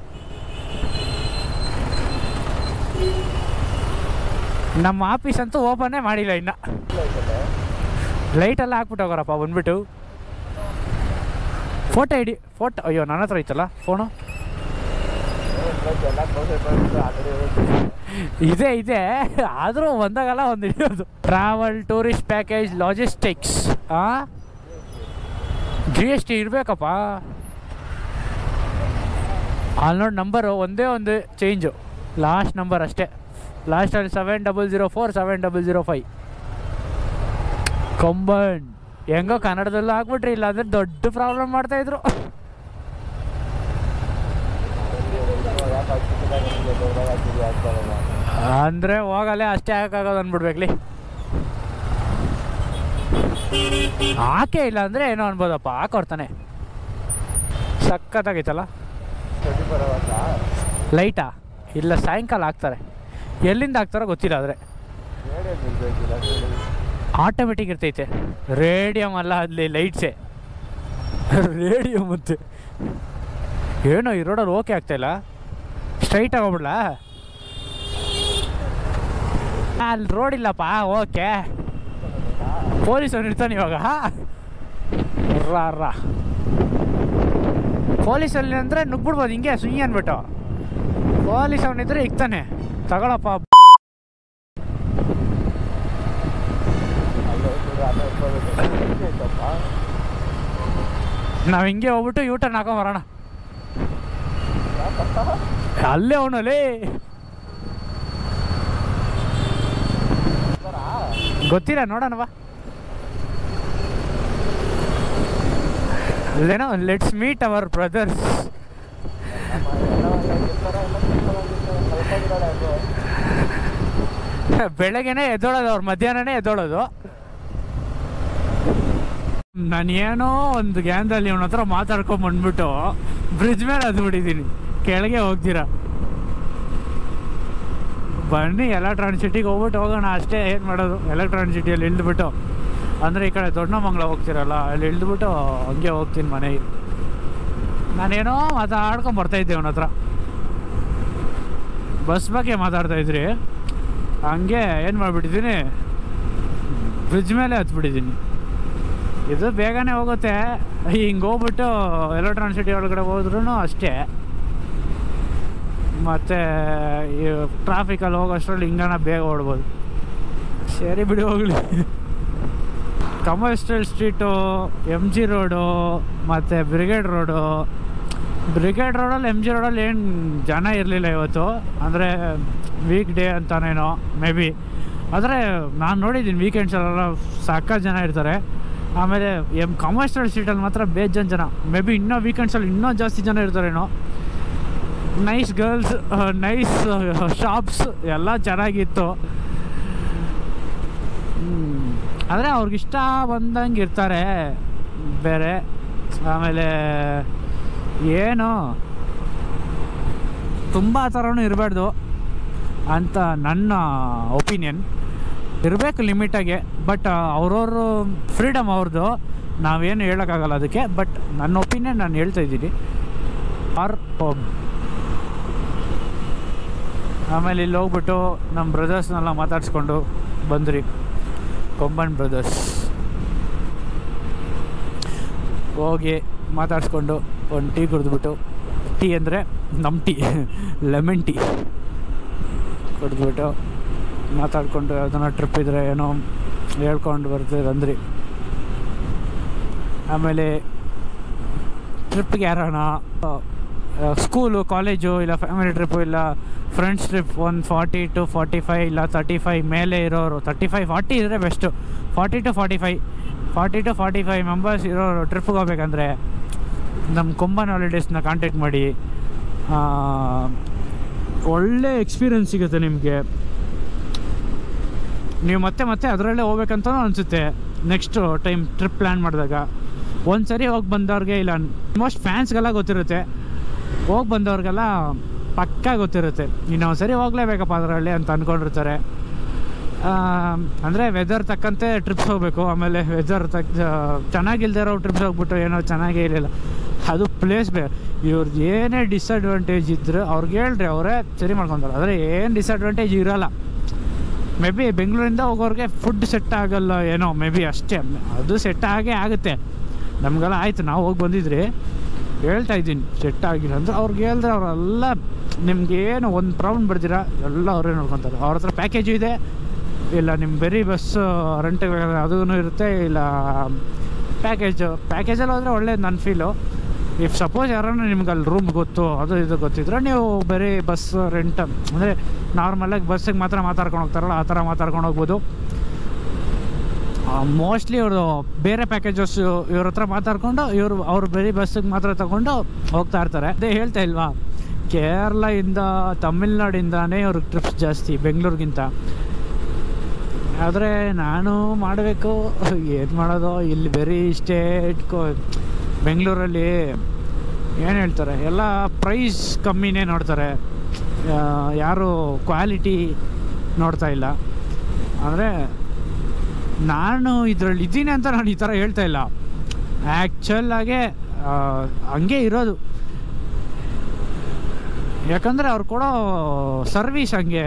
ನಮ್ಮ ಆಫೀಸ್ ಅಂತೂ ಓಪನ್ನೇ ಮಾಡಿಲ್ಲ ಇನ್ನು ಲೈಟೆಲ್ಲ ಹಾಕ್ಬಿಟ್ಟು ಹೋಗೋರಪ್ಪ ಬಂದ್ಬಿಟ್ಟು ಫೋಟೋ ಇಡಿ ಫೋಟೋ ಅಯ್ಯೋ ನನ್ನ ಹತ್ರ ಐತಲ್ಲ ಫೋನು ಎಲ್ಲ ಕ್ಲೋಸ್ ಬಂದು ಆ ಕಡೆ ಹೋಗಿ ಇದೆ ಇದೆ ಆದರೂ ಒಂದಾಗಲ್ಲ ಒಂದು ಹಿಡಿಯೋದು ಟ್ರಾವೆಲ್ ಟೂರಿಸ್ಟ್ ಪ್ಯಾಕೇಜ್ ಲಾಜಿಸ್ಟಿಕ್ಸ್ ಆ ಜಿ ಎಸ್ ಟಿ ಇರಬೇಕಪ್ಪ ಅಲ್ಲಿ ನೋಡಿ ನಂಬರು ಒಂದೇ ಒಂದು ಚೇಂಜು ಲಾಸ್ಟ್ ನಂಬರ್ ಅಷ್ಟೇ ಲಾಸ್ಟಲ್ಲಿ seven double zero four seven double zero five Komban ಹೆಂಗೋ ಕನ್ನಡದಲ್ಲೂ ಹಾಕ್ಬಿಟ್ರಿ ಇಲ್ಲ ಅಂದ್ರೆ ದೊಡ್ಡ ಪ್ರಾಬ್ಲಮ್ ಮಾಡ್ತಾಯಿದ್ರು ಯಾಕೆ ಹಾಕ್ತಿದ್ದಾಗ ನಿಮಗೆ ದೊಡ್ಡದಾಗ ಹಾಕಿದ್ವಿ ಆಗ್ತಾರಲ್ಲ ಅಂದರೆ ಹೋಗಲ್ಲೇ ಅಷ್ಟೇ ಹಾಕಾಗೋದು ಅಂದ್ಬಿಡ್ಬೇಕ್ಲಿ ಹಾಕೇ ಇಲ್ಲ ಅಂದರೆ ಏನೋ ಅನ್ಬೋದಪ್ಪ ಹಾಕೊಡ್ತಾನೆ ಸಖತ್ತಾಗೈತಲ್ಲ ಚಟಿ ಬರೋವಾಗ ಲೈಟಾ ಇಲ್ಲ ಸಾಯಂಕಾಲ ಹಾಕ್ತಾರೆ ಎಲ್ಲಿಂದ ಹಾಕ್ತಾರೋ ಗೊತ್ತಿಲ್ಲ ಆದರೆ ರೇಡಿಯೋ ನಿಲ್ಬೇಕಿಲ್ಲ ಹೇಳಿ ಆಟೋಮೆಟಿಕ್ ಇರ್ತೈತೆ ರೇಡಿಯಮ್ ಅಲ್ಲ ಅಲ್ಲಿ ಲೈಟ್ಸೇ ರೇಡಿಯೋ ಮತ್ತೆ ಏನೋ ಈ ರೋಡಲ್ಲಿ ಓಕೆ ಆಗ್ತಾಯಿಲ್ಲ ಸ್ಟ್ರೈಟ್ ಆಗೋಗ್ಬಿಡ್ಲಾ ಅಲ್ಲಿ ರೋಡ್ ಇಲ್ಲಪ್ಪ ಓಕೆ ಪೊಲೀಸ್ ಅವ್ನು ಇರ್ತಾನೆ ಇವಾಗ ರಾ ರಾ ಪೊಲೀಸಲ್ಲಿ ಅಂದರೆ ನುಗ್ಬಿಡ್ಬೋದು ಹಿಂಗೆ ಸುಯ್ಯಿ ಅಂದ್ಬಿಟ್ಟು ಪೊಲೀಸ್ ಅವನಿದ್ರೆ ಇಕ್ತಾನೆ ತಗೊಳಪ್ಪ ಅಲ್ಲೇ ಹೋಗ್ಬಿಡು ಅಲ್ಲೇ ಹೋಗ್ಬೇಕು ಐತಪ್ಪ ನಾವು ಹಿಂಗೆ ಹೋಗ್ಬಿಟ್ಟು ಯೂಟರ್ನ್ ಹಾಕೊಂಬರೋಣ ಅಲ್ಲೇ ಅವನಲ್ಲಿ ಗೊತ್ತಿಲ್ಲ ನೋಡೋಣವಾ ಅಲ್ಲೇನೋ ಲೆಟ್ಸ್ ಮೀಟ್ ಅವರ್ ಬ್ರದರ್ಸ್ ನಮ್ಮ ಎಲ್ಲ ಇರ್ತಾರ ಬೆಳಗ್ಗೆನೆ ಎದ್ದೋಳೋದು ಅವ್ರು ಮಧ್ಯಾಹ್ನನೇ ಎದ್ದೋಳೋದು ನಾನೇನೋ ಒಂದು ಗ್ಯಾನ್ದಲ್ಲಿ ಇವನ ಹತ್ರ ಮಾತಾಡ್ಕೊಂಡ್ ಬಂದ್ಬಿಟ್ಟು ಬ್ರಿಡ್ಜ್ ಮೇಲೆ ಅದು ಬಿಟ್ಟಿದ್ದೀನಿ ಕೆಳಗೆ ಹೋಗ್ತೀರಾ ಬನ್ನಿ ಎಲೆಕ್ಟ್ರಾನಿಕ್ ಸಿಟಿಗೆ ಹೋಗ್ಬಿಟ್ಟು ಹೋಗೋಣ ಅಷ್ಟೇ ಏನು ಮಾಡೋದು ಎಲೆಕ್ಟ್ರಾನಿಕ್ ಸಿಟಿಯಲ್ಲಿ ಇಳಿದ್ಬಿಟ್ಟು ಅಂದರೆ ಈ ಕಡೆ ದೊಡ್ಡಮಂಗ್ಲ ಹೋಗ್ತಿರಲ್ಲ ಅಲ್ಲಿ ಇಳಿದ್ಬಿಟ್ಟು ಹಂಗೆ ಹೋಗ್ತೀನಿ ಮನೆಗೆ ನಾನೇನೋ ಮಾತಾಡ್ಕೊಂಡು ಬರ್ತಾಯಿದ್ದೆ ಅವನ ಹತ್ರ ಬಸ್ ಬಗ್ಗೆ ಮಾತಾಡ್ತಾ ಇದ್ರಿ ಹಂಗೆ ಏನು ಮಾಡಿಬಿಟ್ಟಿದ್ದೀನಿ ಬ್ರಿಡ್ಜ್ ಮೇಲೆ ಹತ್ಬಿಟ್ಟಿದ್ದೀನಿ ಇದು ಬೇಗನೆ ಹೋಗುತ್ತೆ ಹಿಂಗೆ ಹೋಗ್ಬಿಟ್ಟು ಎಲೆಕ್ಟ್ರಾನಿಕ್ ಸಿಟಿ ಒಳಗಡೆ ಹೋದ್ರೂ ಅಷ್ಟೇ ಮತ್ತು ಈ ಟ್ರಾಫಿಕಲ್ಲಿ ಹೋಗೋಷ್ಟರಲ್ಲಿ ಹಿಂಗನ ಬೇಗ ಓಡ್ಬೋದು ಸರಿ ಬಿಡಿ ಹೋಗಲಿ Commercial Street M G Road ಮತ್ತು ಬ್ರಿಗೇಡ್ ರೋಡು ಬ್ರಿಗೇಡ್ ರೋಡಲ್ಲಿ ಎಮ್ ಜಿ ರೋಡಲ್ಲಿ ಏನು ಜನ ಇರಲಿಲ್ಲ ಇವತ್ತು ಅಂದರೆ ವೀಕ್ ಡೇ ಅಂತಾನೇನೋ ಮೇ ಬಿ ಆದರೆ ನಾನು ನೋಡಿದ್ದೀನಿ ವೀಕೆಂಡ್ಸಲ್ಲೆಲ್ಲ ಸಾಕಷ್ಟು ಜನ ಇರ್ತಾರೆ ಆಮೇಲೆ ಎಮ್ ಕಮರ್ಷಿಯಲ್ ಸ್ಟ್ರೀಟಲ್ಲಿ ಮಾತ್ರ ಬೇಜನ್ ಜನ ಮೇ ಬಿ ಇನ್ನೂ ವೀಕೆಂಡ್ಸಲ್ಲಿ ಇನ್ನೂ ಜಾಸ್ತಿ ಜನ ಇರ್ತಾರೇನೋ ನೈಸ್ ಗರ್ಲ್ಸ್ ನೈಸ್ ಶಾಪ್ಸ್ ಎಲ್ಲ ಚೆನ್ನಾಗಿತ್ತು ಆದರೆ ಅವ್ರಿಗಿಷ್ಟ ಬಂದಂಗೆ ಇರ್ತಾರೆ ಬೇರೆ ಆಮೇಲೆ ಏನು ತುಂಬ ಥರನೂ ಇರಬಾರ್ದು ಅಂತ ನನ್ನ ಒಪಿನಿಯನ್ ಇರಬೇಕು ಲಿಮಿಟಾಗೆ ಬಟ್ ಅವ್ರವ್ರ ಫ್ರೀಡಮ್ ಅವ್ರದ್ದು ನಾವೇನು ಹೇಳೋಕ್ಕಾಗಲ್ಲ ಅದಕ್ಕೆ ಬಟ್ ನನ್ನ ಒಪಿನಿಯನ್ ನಾನು ಹೇಳ್ತಾ ಇದ್ದೀನಿ ಆರ್ ಆಮೇಲೆ ಇಲ್ಲಿ ಹೋಗ್ಬಿಟ್ಟು ನಮ್ಮ ಬ್ರದರ್ಸ್ನೆಲ್ಲ ಮಾತಾಡಿಸ್ಕೊಂಡು ಬಂದ್ರಿ ಕೊಂಬನ್ ಬ್ರದರ್ಸ್ ಹೋಗಿ ಮಾತಾಡಿಸ್ಕೊಂಡು ಒಂದು ಟೀ ಕುಡಿದ್ಬಿಟ್ಟು ಟೀ ಅಂದರೆ ನಮ್ಮ ಟೀ ಲೆಮನ್ ಟೀ ಕುಡಿದ್ಬಿಟ್ಟು ಮಾತಾಡಿಕೊಂಡು ಯಾವ್ದನ್ನ ಟ್ರಿಪ್ ಇದ್ದರೆ ಏನೋ ಹೇಳ್ಕೊಂಡು ಬರ್ತೀವಿ ಅಂದ್ರಿ ಆಮೇಲೆ ಟ್ರಿಪ್ಗೆ ಯಾರೋಣ ಸ್ಕೂಲು ಕಾಲೇಜು ಇಲ್ಲ ಫ್ಯಾಮಿಲಿ ಟ್ರಿಪ್ಪು ಇಲ್ಲ ಫ್ರೆಂಡ್ಸ್ ಟ್ರಿಪ್ ಒಂದು ಫಾರ್ಟಿ ಟು ಫಾರ್ಟಿ ಫೈವ್ ಇಲ್ಲ ತರ್ಟಿ ಫೈವ್ ಮೇಲೆ ಇರೋರು ತರ್ಟಿ ಫೈವ್ ಫಾರ್ಟಿ ಇದ್ದರೆ best forty to forty five forty to forty five members ಇರೋರು ಟ್ರಿಪ್ಗೆ ಹೋಗ್ಬೇಕಂದ್ರೆ ನಮ್ಮ ಕೊಂಬನ್ ಹಾಲಿಡೇಸ್ನ ಕಾಂಟ್ಯಾಕ್ಟ್ ಮಾಡಿ ಆ, ಒಳ್ಳೆ ಎಕ್ಸ್ಪೀರಿಯನ್ಸ್ ಸಿಗುತ್ತೆ ನಿಮಗೆ ನೀವು ಮತ್ತೆ ಮತ್ತೆ ಅದರಲ್ಲೇ ಹೋಗ್ಬೇಕಂತನೂ ಅನಿಸುತ್ತೆ ನೆಕ್ಸ್ಟ್ ಟೈಮ್ ಟ್ರಿಪ್ ಪ್ಲ್ಯಾನ್ ಮಾಡಿದಾಗ ಒಂದು ಸರಿ ಹೋಗಿ ಬಂದವ್ರಿಗೆ ಇಲ್ಲ ಮೋಸ್ಟ್ ಫ್ಯಾನ್ಸ್ಗೆಲ್ಲ ಗೊತ್ತಿರುತ್ತೆ ಹೋಗಿ ಬಂದವ್ರಿಗೆಲ್ಲ ಪಕ್ಕಾ ಗೊತ್ತಿರುತ್ತೆ ಇನ್ನೊಂದು ಸರಿ ಹೋಗ್ಲೇಬೇಕಪ್ಪ ಅದರಲ್ಲಿ ಅಂತ ಅಂದ್ಕೊಂಡಿರ್ತಾರೆ ಅಂದರೆ ವೆದರ್ ತಕ್ಕಂತೆ ಟ್ರಿಪ್ಸ್ ಹೋಗಬೇಕು ಆಮೇಲೆ ವೆದರ್ ತಕ್ಕ ಚೆನ್ನಾಗಿಲ್ದೇ ಇರೋ ಟ್ರಿಪ್ಸ್ ಹೋಗ್ಬಿಟ್ಟು ಏನೋ ಚೆನ್ನಾಗೇ ಇರಲಿಲ್ಲ ಅದು ಪ್ಲೇಸ್ ಬೇ ಇವ್ರದ್ದು ಏನೇ ಡಿಸಡ್ವಾಂಟೇಜ್ ಇದ್ದರೆ ಅವ್ರಿಗೆ ಹೇಳ್ರಿ ಅವರೇ ಸರಿ ಮಾಡ್ಕೊತಾರೆ ಆದರೆ ಏನು ಡಿಸಡ್ವಾಂಟೇಜ್ ಇರೋಲ್ಲ ಮೇ ಬಿ ಬೆಂಗಳೂರಿಂದ ಹೋಗೋರಿಗೆ ಫುಡ್ ಸೆಟ್ ಆಗಲ್ಲ ಏನೋ ಮೇ ಬಿ ಅಷ್ಟೇ ಅದು ಸೆಟ್ ಆಗೇ ಆಗುತ್ತೆ ನಮಗೆಲ್ಲ ಆಯಿತು ನಾವು ಹೋಗಿ ಬಂದಿದ್ರಿ ಹೇಳ್ತಾ ಇದ್ದೀನಿ ಸೆಟ್ ಆಗಿಲ್ಲ ಅಂದ್ರೆ ಅವ್ರಿಗೆ ಹೇಳಿದ್ರೆ ಅವರೆಲ್ಲ ನಿಮ್ಗೇನು ಒಂದು ಪ್ರಾಬ್ಲಮ್ ಬರ್ತೀರಾ ಎಲ್ಲ ಅವರೇ ನೋಡ್ಕೊತಾರೆ ಅವ್ರ ಹತ್ರ ಪ್ಯಾಕೇಜು ಇದೆ ಇಲ್ಲ ನಿಮ್ಮ ಬರೀ ಬಸ್ ರೆಂಟಿಗೆ ಅದೂ ಇರುತ್ತೆ ಇಲ್ಲ ಪ್ಯಾಕೇಜು ಪ್ಯಾಕೇಜಲ್ಲಿ ಹೋದರೆ ಒಳ್ಳೇದು ನನ್ನ ಫೀಲು ಇಫ್ ಸಪೋಸ್ ಯಾರನ್ನ ನಿಮ್ಗೆ ಅಲ್ಲಿ ರೂಮ್ ಗೊತ್ತು ಅದು ಇದು ಗೊತ್ತಿದ್ರೆ ನೀವು ಬರೀ ಬಸ್ ರೆಂಟ್ ಅಂದರೆ ನಾರ್ಮಲಾಗಿ ಬಸ್ಸಿಗೆ ಮಾತ್ರ ಮಾತಾಡ್ಕೊಂಡು ಹೋಗ್ತಾರಲ್ಲ ಆ ಥರ ಮಾತಾಡ್ಕೊಂಡು ಹೋಗ್ಬೋದು ಮೋಸ್ಟ್ಲಿ ಇವರು ಬೇರೆ ಪ್ಯಾಕೇಜಸ್ ಇವ್ರ ಹತ್ರ ಮಾತಾಡ್ಕೊಂಡು ಇವರು ಅವ್ರು ಬರೀ ಬಸ್ಸಿಗೆ ಮಾತ್ರ ತಗೊಂಡು ಹೋಗ್ತಾ ಇರ್ತಾರೆ ಅದೇ ಹೇಳ್ತಾ ಇಲ್ವಾ ಕೇರಳದಿಂದ ತಮಿಳ್ನಾಡಿಂದಾನೇ ಇವ್ರಿಗೆ ಟ್ರಿಪ್ಸ್ ಜಾಸ್ತಿ ಬೆಂಗಳೂರಿಗಿಂತ ಆದರೆ ನಾನು ಮಾಡಬೇಕು ಏನು ಮಾಡೋದು ಇಲ್ಲಿ ಬರೀ ಸ್ಟೇಟ್ ಕೋ ಬೆಂಗಳೂರಲ್ಲಿ ಏನು ಹೇಳ್ತಾರೆ ಎಲ್ಲ ಪ್ರೈಸ್ ಕಮ್ಮಿನೇ ನೋಡ್ತಾರೆ ಆ, ಯಾರು ಕ್ವಾಲಿಟಿ ನೋಡ್ತಾ ಇಲ್ಲ ಅಂದರೆ ನಾನು ಇದರಲ್ಲಿ ಇದ್ದೀನಿ ಅಂತ ನಾನು ಈ ಥರ ಹೇಳ್ತಾ ಇಲ್ಲ ಆ್ಯಕ್ಚುಲಾಗೆ ಹಂಗೆ ಇರೋದು ಯಾಕಂದರೆ ಅವ್ರು ಕೊಡೋ ಸರ್ವೀಸ್ ಹಂಗೆ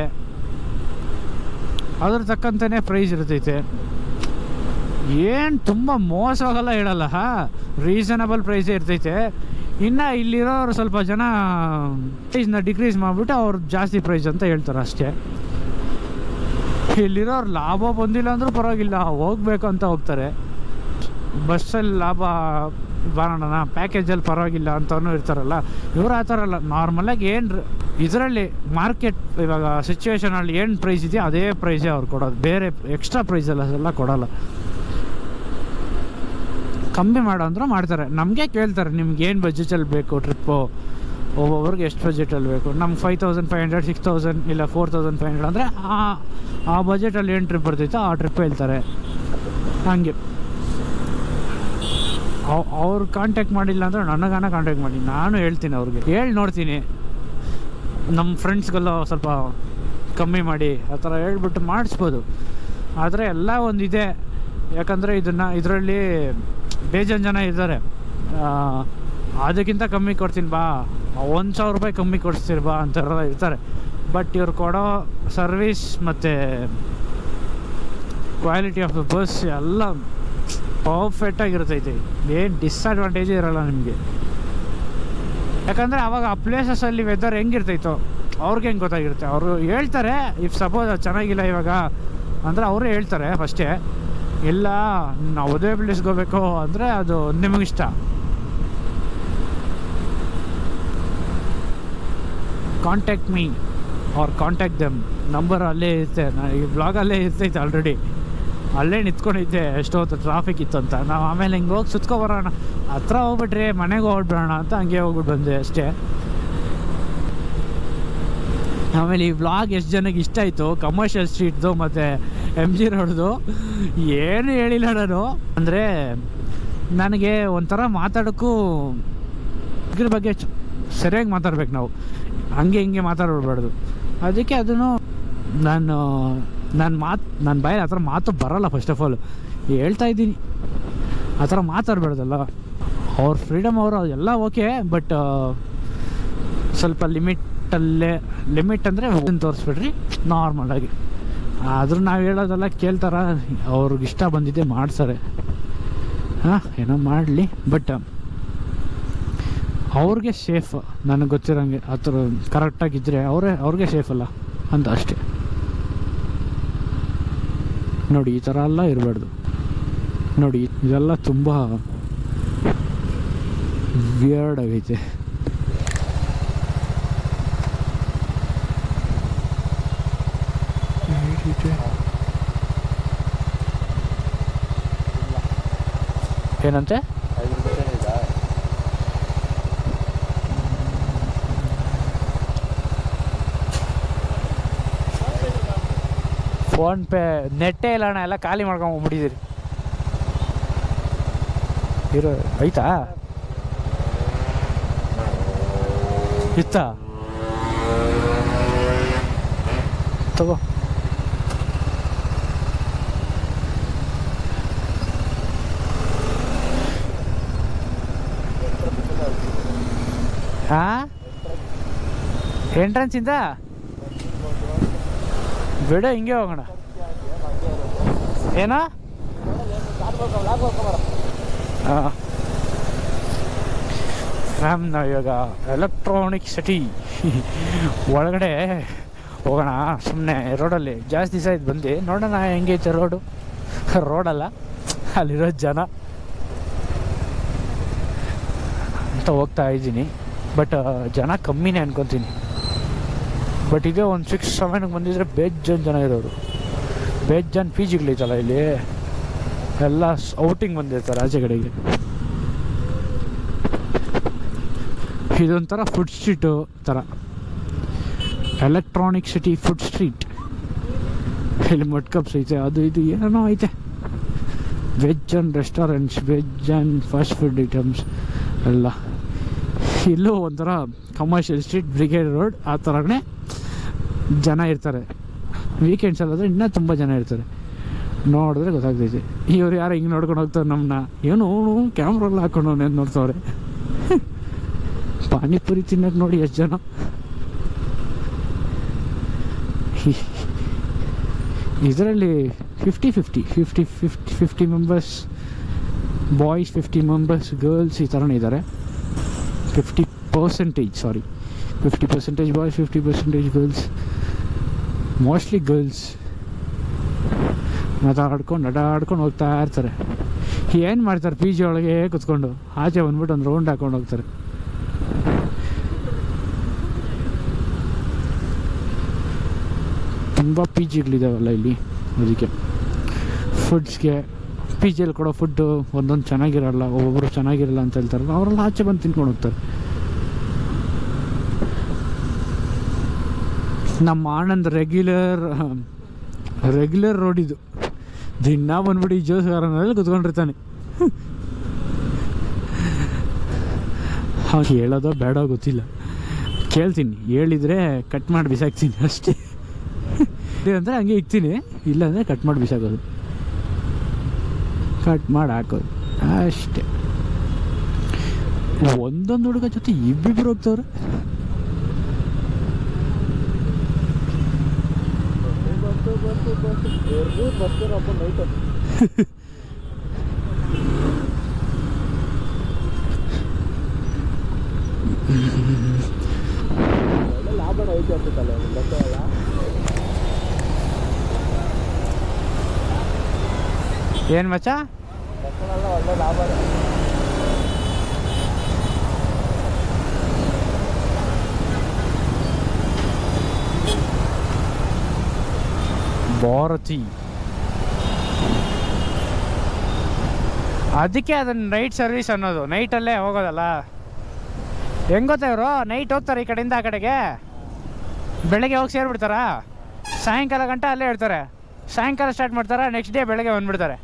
ಅದ್ರ ತಕ್ಕಂತೆಯೇ ಪ್ರೈಸ್ ಇರ್ತೈತೆ ಏನು ತುಂಬ ಮೋಸವಾಗಲ್ಲ ಹೇಳಲ್ಲ ರೀಸನಬಲ್ ಪ್ರೈಸೇ ಇರ್ತೈತೆ ಇನ್ನು ಇಲ್ಲಿರೋರು ಸ್ವಲ್ಪ ಜನ ಪ್ರೈಸ್ನ ಡಿಕ್ರೀಸ್ ಮಾಡಿಬಿಟ್ಟು ಅವ್ರು ಜಾಸ್ತಿ ಪ್ರೈಸ್ ಅಂತ ಹೇಳ್ತಾರೆ ಅಷ್ಟೇ ಇಲ್ಲಿರೋರು ಲಾಭ ಬಂದಿಲ್ಲ ಅಂದರೂ ಪರವಾಗಿಲ್ಲ ಹೋಗ್ಬೇಕು ಅಂತ ಹೋಗ್ತಾರೆ ಬಸ್ಸಲ್ಲಿ ಲಾಭ ಬರೋಣ ಪ್ಯಾಕೇಜಲ್ಲಿ ಪರವಾಗಿಲ್ಲ ಅಂತನೂ ಇರ್ತಾರಲ್ಲ ಇವರು ಆ ಥರ ಅಲ್ಲ ನಾರ್ಮಲಾಗಿ ಏನು ಇದರಲ್ಲಿ ಮಾರ್ಕೆಟ್ ಇವಾಗ ಸಿಚುವೇಶನಲ್ಲಿ ಏನು ಪ್ರೈಸ್ ಇದೆಯೋ ಅದೇ ಪ್ರೈಸೇ ಅವ್ರು ಕೊಡೋದು ಬೇರೆ ಎಕ್ಸ್ಟ್ರಾ ಪ್ರೈಸೆಲ್ಲ ಎಲ್ಲ ಕೊಡೋಲ್ಲ ಕಮ್ಮಿ ಮಾಡೋ ಅಂದರೂ ಮಾಡ್ತಾರೆ ನಮಗೆ ಕೇಳ್ತಾರೆ ನಿಮ್ಗೆ ಏನು ಬಜೆಟಲ್ಲಿ ಬೇಕು ಟ್ರಿಪ್ಪು ಒಬ್ಬೊಬ್ರಿಗೆ ಎಷ್ಟು ಬಜೆಟಲ್ಲಿ ಬೇಕು ನಮ್ಗೆ five thousand five hundred six thousand ಇಲ್ಲ ಫೋರ್ ತೌಸಂಡ್ ಫೈವ್ ಹಂಡ್ರೆಡ್ ಅಂದರೆ ಆ ಆ ಬಜೆಟಲ್ಲಿ ಏನು ಟ್ರಿಪ್ ಬರ್ತೈತೋ ಆ ಟ್ರಿಪ್ ಹೇಳ್ತಾರೆ ಹಾಗೆ ಅವ್ ಅವ್ರು ಕಾಂಟ್ಯಾಕ್ಟ್ ಮಾಡಿಲ್ಲ ಅಂದರೆ ನನಗಾನ ಕಾಂಟ್ಯಾಕ್ಟ್ ಮಾಡಿ ನಾನು ಹೇಳ್ತೀನಿ ಅವ್ರಿಗೆ ಹೇಳಿ ನೋಡ್ತೀನಿ ನಮ್ಮ ಫ್ರೆಂಡ್ಸ್ಗೆಲ್ಲ ಸ್ವಲ್ಪ ಕಮ್ಮಿ ಮಾಡಿ ಆ ಥರ ಹೇಳ್ಬಿಟ್ಟು ಮಾಡಿಸ್ಬೋದು ಆದರೆ ಎಲ್ಲ ಒಂದಿದೆ ಯಾಕಂದರೆ ಇದನ್ನು ಇದರಲ್ಲಿ ಬೇಜಾನ್ ಜನ ಇದ್ದಾರೆ ಆ, ಅದಕ್ಕಿಂತ ಕಮ್ಮಿ ಕೊಡ್ತೀನಿ ಬಾ ಒಂದು ಸಾವಿರ ರೂಪಾಯಿ ಕಮ್ಮಿ ಕೊಡಿಸ್ತೀರಿ ಬಾ ಅಂತಾರೆಲ್ಲ ಇರ್ತಾರೆ ಬಟ್ ಇವ್ರು ಕೊಡೋ ಸರ್ವಿಸ್ ಮತ್ತು ಕ್ವಾಲಿಟಿ ಆಫ್ ದ ಬಸ್ ಎಲ್ಲ ಪರ್ಫೆಕ್ಟಾಗಿರ್ತೈತೆ ಏನು ಡಿಸ್ಅಡ್ವಾಂಟೇಜ್ ಇರಲ್ಲ ನಿಮಗೆ ಯಾಕಂದರೆ ಅವಾಗ ಆ ಪ್ಲೇಸಸಲ್ಲಿ ವೆದರ್ ಹೆಂಗಿರ್ತೈತೋ ಅವ್ರಿಗೆ ಹೆಂಗೆ ಗೊತ್ತಾಗಿರುತ್ತೆ ಅವರು ಹೇಳ್ತಾರೆ ಇಫ್ ಸಪೋಸ್ ಅದು ಚೆನ್ನಾಗಿಲ್ಲ ಇವಾಗ ಅಂದರೆ ಅವರೇ ಹೇಳ್ತಾರೆ ಫಸ್ಟೇ ಇಲ್ಲ ನಾವು ಅದೇ ಪ್ಲೇಸ್ಗೆ ಹೋಗ್ಬೇಕು ಅಂದರೆ ಅದು ನಿಮಗಿಷ್ಟ contact me or contact them number ಅಲ್ಲೇ ಇರುತ್ತೆ ನಾ ಈ ಬ್ಲಾಗಲ್ಲೇ ಇರ್ತೈತೆ ಆಲ್ರೆಡಿ ಅಲ್ಲೇ ನಿಂತ್ಕೊಂಡಿದ್ದೆ ಎಷ್ಟೊತ್ತು ಟ್ರಾಫಿಕ್ ಇತ್ತು ಅಂತ ನಾವು ಆಮೇಲೆ ಹಿಂಗೆ ಹೋಗಿ ಸುತ್ಕೊ ಬರೋಣ ಹತ್ರ ಹೋಗ್ಬಿಟ್ರೆ ಮನೆಗೆ ಹೊರಡ್ಬಿಡೋಣ ಅಂತ ಹಂಗೆ ಹೋಗ್ಬಿಟ್ಟು ಬಂದೆ ಅಷ್ಟೇ ಆಮೇಲೆ ಈ ವ್ಲಾಗ್ ಎಷ್ಟು ಜನಕ್ಕೆ ಇಷ್ಟ ಆಯಿತು ಕಮರ್ಷಿಯಲ್ ಸ್ಟ್ರೀಟ್ದು ಮತ್ತು ಎಮ್ ಜಿ ರೋಡ್ದು ಏನು ಹೇಳಿಲ್ಲ ನಾನು ಅಂದರೆ ನನಗೆ ಒಂಥರ ಮಾತಾಡೋಕ್ಕೂ ಇದ್ರ ಬಗ್ಗೆ ಚ- ಸರಿಯಾಗಿ ಮಾತಾಡ್ಬೇಕು ನಾವು ಹಂಗೆ ಹಿಂಗೆ ಮಾತಾಡಬಾರ್ದು ಅದಕ್ಕೆ ಅದನ್ನು ನಾನು ನನ್ನ ಮಾತು ನನ್ನ ಬಾಯಲ್ಲಿ ಆ ಥರ ಮಾತು ಬರಲ್ಲ ಫಸ್ಟ್ ಆಫ್ ಆಲ್ ಹೇಳ್ತಾ ಇದ್ದೀನಿ ಆ ಥರ ಮಾತಾಡಬಾರ್ದಲ್ಲ ಅವ್ರ ಫ್ರೀಡಮ್ ಅವರು ಎಲ್ಲ ಓಕೆ ಬಟ್ ಸ್ವಲ್ಪ ಲಿಮಿಟಲ್ಲೇ ಲಿಮಿಟ್ ಅಂದರೆ ತೋರಿಸ್ಬಿಡ್ರಿ ನಾರ್ಮಲಾಗಿ ಆದರೂ ನಾವು ಹೇಳೋದೆಲ್ಲ ಕೇಳ್ತಾರ ಅವ್ರಿಗೆ ಇಷ್ಟ ಬಂದಿದ್ದೆ ಮಾಡ್ತಾರೆ ಹಾಂ ಏನೋ ಮಾಡಲಿ ಬಟ್ ಅವ್ರಿಗೆ ಸೇಫ್ ನನಗೆ ಗೊತ್ತಿರೋಂಗೆ ಆ ಥರ ಕರೆಕ್ಟಾಗಿದ್ದರೆ ಅವರೇ ಅವ್ರಿಗೆ ಸೇಫ್ ಅಲ್ಲ ಅಂತ ಅಷ್ಟೇ ನೋಡಿ ಈ ಥರ ಎಲ್ಲ ಇರಬಾರ್ದು ನೋಡಿ ಇದೆಲ್ಲ ತುಂಬ ವಿಯರ್ಡ್ ಆಗೈತೆ ಏನಂತೆ ಐದು ರೂಪಾಯಿ ಇದೆ ಫೋನ್ ಪೇ ನೆಟ್ಟೇ ಇಲ್ಲ ಅಣ್ಣ ಎಲ್ಲ ಖಾಲಿ ಮಾಡ್ಕೊಂಡ್ಬಿಟ್ಟಿದ್ದೀರಿ ಇರೋ ಐತಾ ಇತ್ತ ತಗೋ ಹಾ ಎಂಟ್ರೆನ್ಸ್ ಇಂದ ಬಿಡ ಹಿಂಗೆ ಹೋಗೋಣ ಏನಾ ಮ್ಯಾಮ್ ನಾವು ಇವಾಗ ಎಲೆಕ್ಟ್ರಾನಿಕ್ ಸಿಟಿ ಒಳಗಡೆ ಹೋಗೋಣ ಸುಮ್ಮನೆ ರೋಡಲ್ಲಿ ಜಾಸ್ತಿ ದಿವಸ ಆಯ್ತು ಬಂದು ನೋಡೋಣ ಹೆಂಗೈತೆ ರೋಡು ರೋಡಲ್ಲ ಅಲ್ಲಿರೋ ಜನ ಅಂತ ಹೋಗ್ತಾ ಇದ್ದೀನಿ ಬಟ್ ಜನ ಕಮ್ಮಿನೇ ಅನ್ಕೊತೀನಿ ಬಟ್ ಇದೇ ಒಂದು ಸಿಕ್ಸ್ ಸೆವೆನ್ಗೆ ಬಂದಿದ್ರೆ ಬೇಜನ್ ಜನ ಇರೋರು ಬೇಜನ್ ಪಿ ಜಿಗಳೈತಲ್ಲ ಇಲ್ಲಿ ಎಲ್ಲ ಔಟಿಂಗ್ ಬಂದಿರ್ತಾರೆ ಆಚೆ ಕಡೆಗೆ ಇದೊಂಥರ ಫುಡ್ ಸ್ಟ್ರೀಟು ಥರ ಎಲೆಕ್ಟ್ರಾನಿಕ್ ಸಿಟಿ ಫುಡ್ ಸ್ಟ್ರೀಟ್ ಇಲ್ಲಿ ಮಡ್ ಕಪ್ಸ್ ಐತೆ ಅದು ಇದು ಏನೋ ಐತೆ veg and restaurants veg and fast food items ಎಲ್ಲ ಇಲ್ಲೂ ಒಂಥರ ಕಮರ್ಷಿಯಲ್ ಸ್ಟ್ರೀಟ್ ಬ್ರಿಗೇಡ್ ರೋಡ್ ಆ ಥರನೇ ಜನ ಇರ್ತಾರೆ ವೀಕೆಂಡ್ಸಲ್ಲಾದರೆ ಇನ್ನೂ ತುಂಬ ಜನ ಇರ್ತಾರೆ ನೋಡಿದ್ರೆ ಗೊತ್ತಾಗ್ತೈತೆ ಇವ್ರು ಯಾರು ಹಿಂಗೆ ನೋಡ್ಕೊಂಡು ಹೋಗ್ತಾರೆ ನಮ್ಮನ್ನ ಏನು ಅವನು ಕ್ಯಾಮ್ರೆಲ್ಲ ಹಾಕೊಂಡು ಅಂತ ನೋಡ್ತಾವ್ರೆ ಪಾನಿಪುರಿ ತಿನ್ನೋಕೆ ನೋಡಿ ಎಷ್ಟು ಜನ ಇದರಲ್ಲಿ fifty fifty fifty fifty fifty members boys fifty members girls ಈ ಥರನೇ ಇದ್ದಾರೆ fifty percentage sorry fifty percentage boys fifty percentage girls mostly girls ಮಾತಾಡ್ಕೊಂಡು ಅಡ್ಡಾಡ್ಕೊಂಡು ಹೋಗ್ತಾ ಇರ್ತಾರೆ ಏನು ಮಾಡ್ತಾರೆ ಪಿ ಜಿ ಒಳಗೆ ಕುತ್ಕೊಂಡು ಆಚೆ ಬಂದ್ಬಿಟ್ಟು ಒಂದು ರೌಂಡ್ ಹಾಕೊಂಡು ಹೋಗ್ತಾರೆ ತುಂಬ ಪಿ ಜಿಗಳಿದಾವಲ್ಲ ಇಲ್ಲಿ ಅದಕ್ಕೆ ಫುಡ್ಸ್ಗೆ ಪಿ ಜಿಯಲ್ಲಿ ಕೊಡೋ ಫುಡ್ಡು ಒಂದೊಂದು ಚೆನ್ನಾಗಿರಲ್ಲ ಒಬ್ಬೊಬ್ಬರು ಚೆನ್ನಾಗಿರಲ್ಲ ಅಂತ ಹೇಳ್ತಾರೆ ಅವರೆಲ್ಲ ಆಚೆ ಬಂದು ತಿನ್ಕೊಂಡು ಹೋಗ್ತಾರೆ ನಮ್ಮ ಆನಂದ್ ರೆಗ್ಯುಲರ್ ರೆಗ್ಯುಲರ್ ರೋಡ್ ಇದು ದಿನ ಬಂದ್ಬಿಟ್ಟು ಈ ಜೋಸ್ ಕಾರನಲ್ಲಿ ಕುತ್ಕೊಂಡಿರ್ತಾನೆ ಅವ್ನು ಹೇಳೋದೋ ಬೇಡೋ ಗೊತ್ತಿಲ್ಲ ಕೇಳ್ತೀನಿ ಹೇಳಿದರೆ ಕಟ್ ಮಾಡಿ ಬಿಸಾಕ್ತೀನಿ ಅಷ್ಟೇ ಅಂದರೆ ಹಂಗೆ ಇಕ್ತೀನಿ ಇಲ್ಲಾಂದರೆ ಕಟ್ ಮಾಡಿ ಬಿಸಾಕೋದು ಕಟ್ ಮಾಡಿ ಹಾಕೋದು ಅಷ್ಟೇ ಒಂದೊಂದು ಹುಡುಗ ಜೊತೆ ಇಬ್ಬಿಬ್ರು ಹೋಗ್ತವ್ರೆ ಬಸ್ಸು ಬಸ್ಸು ಬಸ್ಸು ಎಲ್ರೂ ಬರ್ತಾರಪ್ಪ ನೈಟು ಒಳ್ಳೆ ಲಾಭನ ಐತೆ ಅನ್ಸುತ್ತಲ್ಲ ಒಂದು ಬಸ್ ಎಲ್ಲ ಏನು ಮಚ್ಚ ಬಸ್ಸಲ್ಲೆಲ್ಲ ಒಳ್ಳೆ ಲಾಭನೇ ಭಾರತಿ ಅದಕ್ಕೆ ಅದನ್ನ ನೈಟ್ ಸರ್ವಿಸ್ ಅನ್ನೋದು ನೈಟಲ್ಲೇ ಹೋಗೋದಲ್ಲ ಹೆಂಗ್ ಗೊತ್ತಾ ಇವರು ನೈಟ್ ಹೋಗ್ತಾರೆ ಈ ಕಡೆಯಿಂದ ಆ ಕಡೆಗೆ ಬೆಳಗ್ಗೆ ಹೋಗಿ ಸೇರಿಬಿಡ್ತಾರಾ ಸಾಯಂಕಾಲ ಗಂಟ ಅಲ್ಲೇ ಇರ್ತಾರೆ ಸಾಯಂಕಾಲ ಸ್ಟಾರ್ಟ್ ಮಾಡ್ತಾರೆ ನೆಕ್ಸ್ಟ್ ಡೇ ಬೆಳಗ್ಗೆ ಬಂದ್ಬಿಡ್ತಾರೆ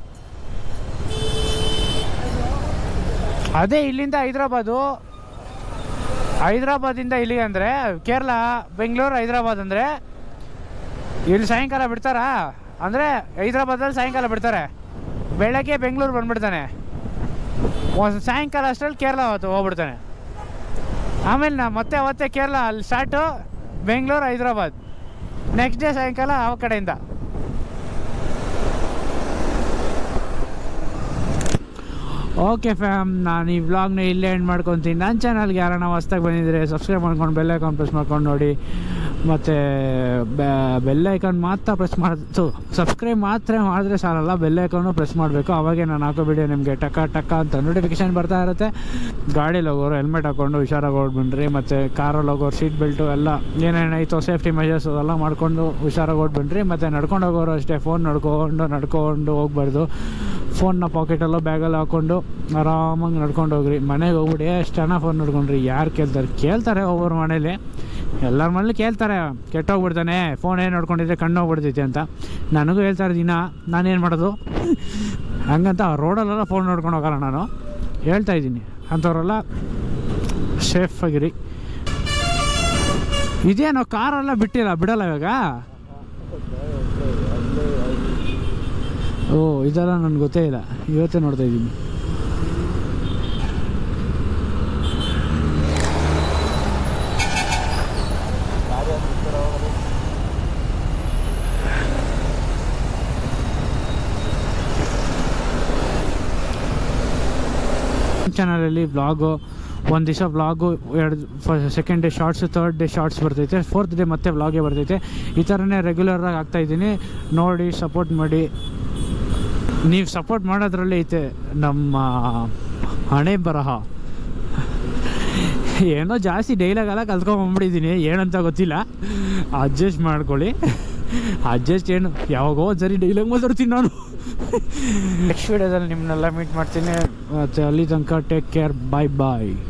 ಅದೇ ಇಲ್ಲಿಂದ ಹೈದ್ರಾಬಾದು ಹೈದ್ರಾಬಾದಿಂದ ಇಲ್ಲಿಗೆ ಅಂದರೆ ಕೇರಳ ಬೆಂಗಳೂರು ಹೈದ್ರಾಬಾದ್ ಅಂದರೆ ಇಲ್ಲಿ ಸಾಯಂಕಾಲ ಬಿಡ್ತಾರಾ ಅಂದರೆ ಹೈದ್ರಾಬಾದಲ್ಲಿ ಸಾಯಂಕಾಲ ಬಿಡ್ತಾರೆ ಬೆಳಗ್ಗೆ ಬೆಂಗಳೂರು ಬಂದ್ಬಿಡ್ತಾನೆ ಒಂದು ಸಾಯಂಕಾಲ ಅಷ್ಟರಲ್ಲಿ ಕೇರಳ ಅವತ್ತು ಹೋಗ್ಬಿಡ್ತಾನೆ ಆಮೇಲೆ ನಾ ಮತ್ತೆ ಅವತ್ತೇ ಕೇರಳ ಅಲ್ಲಿ start Bengaluru Hyderabad next day ಸಾಯಂಕಾಲ ಆ ಕಡೆಯಿಂದ ಓಕೆ ಫ್ಯಾಮ್ ನಾನು ಈ ವ್ಲಾಗ್ನ ಇಲ್ಲೇ ಎಂಡ್ ಮಾಡ್ಕೊತೀನಿ ನನ್ನ ಚಾನಲ್ಗೆ ಯಾರನ್ನ ಹೊಸ್ದಾಗಿ ಬಂದಿದ್ರೆ ಸಬ್ಸ್ಕ್ರೈಬ್ ಮಾಡ್ಕೊಂಡು ಬೆಲ್ ಐಕಾನ್ ಪ್ರೆಸ್ ಮಾಡ್ಕೊಂಡು ನೋಡಿ ಮತ್ತು ಬೆಲ್ ಐಕಾನ್ ಮಾತ್ರ ಪ್ರೆಸ್ ಮಾಡಿ ಸಬ್ಸ್ಕ್ರೈಬ್ ಮಾತ್ರ ಮಾಡಿದ್ರೆ ಸಾಲಲ್ಲ ಬೆಲ್ ಐಕಾನು ಪ್ರೆಸ್ ಮಾಡಬೇಕು ಅವಾಗೆ ನಾನು ಹಾಕೋ ವಿಡಿಯೋ ನಿಮಗೆ ಟಕ ಟಕ ಅಂತ ನೋಟಿಫಿಕೇಶನ್ ಬರ್ತಾ ಇರುತ್ತೆ ಗಾಡೀಲಿ ಹೋಗೋರು ಹೆಲ್ಮೆಟ್ ಹಾಕ್ಕೊಂಡು ಹುಷಾರಾಗಿ ಓಡ್ಬನ್ರಿ ಮತ್ತು ಕಾರಲ್ಲಿ ಹೋಗೋರು ಸೀಟ್ ಬೆಲ್ಟು ಎಲ್ಲ ಏನೇನಾಯ್ತು ಸೇಫ್ಟಿ ಮೆಜರ್ಸ್ ಅದೆಲ್ಲ ಮಾಡ್ಕೊಂಡು ಹುಷಾರಾಗಿ ಓಡ್ಬನ್ರಿ ಮತ್ತು ನಡ್ಕೊಂಡು ಹೋಗೋರು ಅಷ್ಟೇ ಫೋನ್ ನಡ್ಕೊಂಡು ನಡ್ಕೊಂಡು ಹೋಗ್ಬಾರ್ದು ಫೋನ್ನ ಪಾಕೆಟಲ್ಲೋ ಬ್ಯಾಗಲ್ಲಿ ಹಾಕ್ಕೊಂಡು ಆರಾಮಾಗಿ ನಡ್ಕೊಂಡು ಹೋಗ್ರಿ ಮನೆಗೆ ಹೋಗ್ಬಿಡಿ ಎಷ್ಟು ಜನ ಫೋನ್ ನೋಡ್ಕೊಂಡ್ರಿ ಯಾರು ಕೇಳ್ತಾರೆ ಕೇಳ್ತಾರೆ ಒಬ್ಬರು ಮನೇಲಿ ಎಲ್ಲರ ಮನೇಲಿ ಕೇಳ್ತಾರೆ ಕೆಟ್ಟೋಗ್ಬಿಡ್ತಾನೆ ಫೋನ್ ಏನು ನೋಡ್ಕೊಂಡಿದ್ರೆ ಕಣ್ಣು ಹೋಗ್ಬಿಡ್ತೈತೆ ಅಂತ ನನಗೂ ಹೇಳ್ತಾರೆ ದಿನ ನಾನೇನು ಮಾಡೋದು ಹಂಗಂತ ರೋಡಲ್ಲೆಲ್ಲ ಫೋನ್ ನೋಡ್ಕೊಂಡು ಹೋಗಲ್ಲ ನಾನು ಹೇಳ್ತಾ ಇದ್ದೀನಿ ಅಂಥವ್ರೆಲ್ಲ ಸೇಫ್ ಆಗಿರಿ ಇದೇನೋ ಕಾರೆಲ್ಲ ಬಿಟ್ಟಿಲ್ಲ ಬಿಡಲ್ಲ ಇವಾಗ ಓ ಇದೆಲ್ಲ ನನಗೆ ಗೊತ್ತೇ ಇಲ್ಲ ಇವತ್ತೇ ನೋಡ್ತಾ ಇದ್ದೀನಿ ಗಾಡಿ ಅಂತ ಬಿಡ್ತಾರೆ ಹೋಗೋದು ಚಾನಲಲ್ಲಿ ವ್ಲಾಗು ಒಂದು ದಿವಸ ವ್ಲಾಗು ಎರಡು second day shorts third day shorts ಬರ್ತೈತೆ ಫೋರ್ತ್ ಡೇ ಮತ್ತೆ ವ್ಲಾಗೇ ಬರ್ತೈತೆ ಈ ಥರನೇ ರೆಗ್ಯುಲರಾಗಿ ಆಗ್ತಾಯಿದ್ದೀನಿ ನೋಡಿ ಸಪೋರ್ಟ್ ಮಾಡಿ ನೀವು ಸಪೋರ್ಟ್ ಮಾಡೋದ್ರಲ್ಲಿ ಐತೆ ನಮ್ಮ ಹಣೆ ಬರಹ ಏನೋ ಜಾಸ್ತಿ ಡೈಲಾಗೆಲ್ಲ ಕಲ್ತ್ಕೊಂಬಂದ್ಬಿಟ್ಟಿದ್ದೀನಿ ಏನಂತ ಗೊತ್ತಿಲ್ಲ ಅಡ್ಜಸ್ಟ್ ಮಾಡ್ಕೊಳ್ಳಿ ಅಡ್ಜಸ್ಟ್ ಏನು ಯಾವಾಗೋ ಒಂದು ಸರಿ ಡೈಲಾಗ್ ಮಾತಾಡ್ತೀನಿ ನಾನು ನೆಕ್ಸ್ಟ್ ವೀಡಿಯೋದಲ್ಲಿ ನಿಮ್ಮನ್ನೆಲ್ಲ ಮೀಟ್ ಮಾಡ್ತೀನಿ ಮತ್ತು ಅಲ್ಲಿ ತನಕ ಟೇಕ್ ಕೇರ್ ಬಾಯ್ ಬಾಯ್